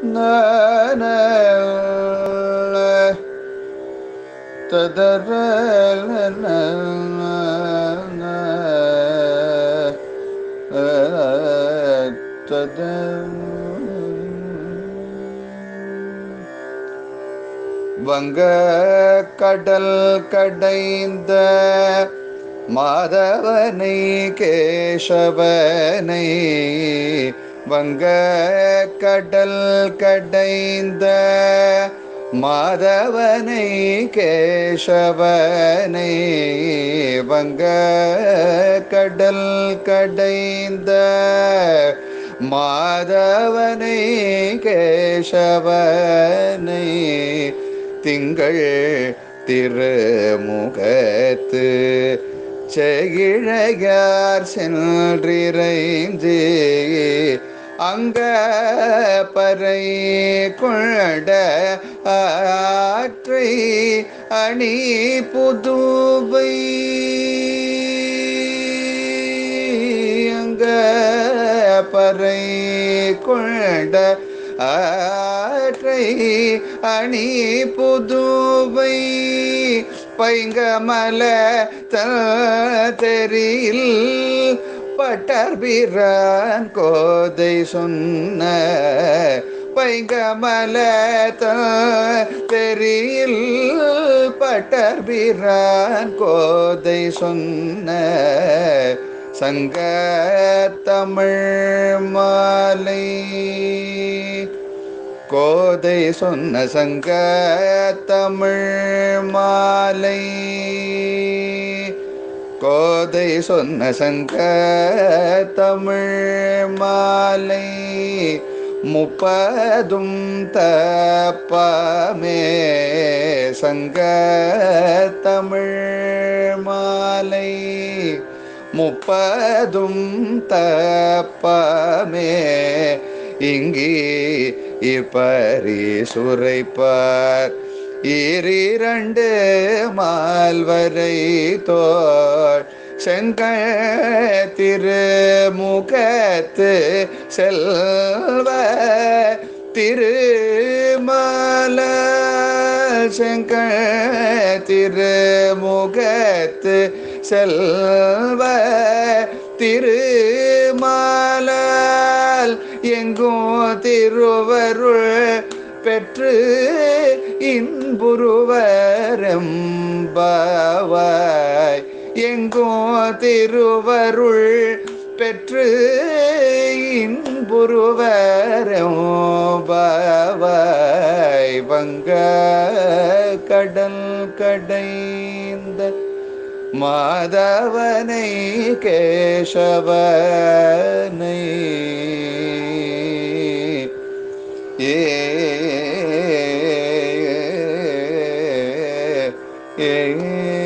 ததர வங்க கடல் கடைந்த மாதவனை கேசவனை வங்க கடல் கடைந்த மாதவனை கேசவனை வங்க கடல் கடைந்த மாதவனை கேசவனை திங்கள் திருமுகத்து செகிழையார் சென்றிறைந்து அங்க பறை கொண்ட ஆற்றை அணி புதுவை அங்க பறை கொண்ட ஆற்றை அணி புதுவை பைங்கமல தெரியில் பட்டர் பிரான் கோதை சொன்ன பைங்கமல தெரியில் பட்டர் பிரான் கோதை சொன்ன சங்க தமிழ் மாலை கோதை சொன்ன சங்க தமிழ் மாலை கோதை சொன்ன சங்க தமிழ் மாலை முப்பதும் தப்பமே சங்க தமிழ் மாலை முப்பதும் தப்பமே இங்கே இப்பரி சுரைப்பார் ஈரிரண்டு மால்வரை தோள் செங்க திருமுகத்து செல்வ திருமல செங்க திருமுகத்து செல்வ திருமாலால் எங்கும் திருவருள் பெற்று இன்புருவரம்பாவாய் எங்கும் திருவருள் பெற்று இன்புருவரம்பாவாய் வங்க கடல் கடைந்த மாதவனை கேசவனை ஏ ஏ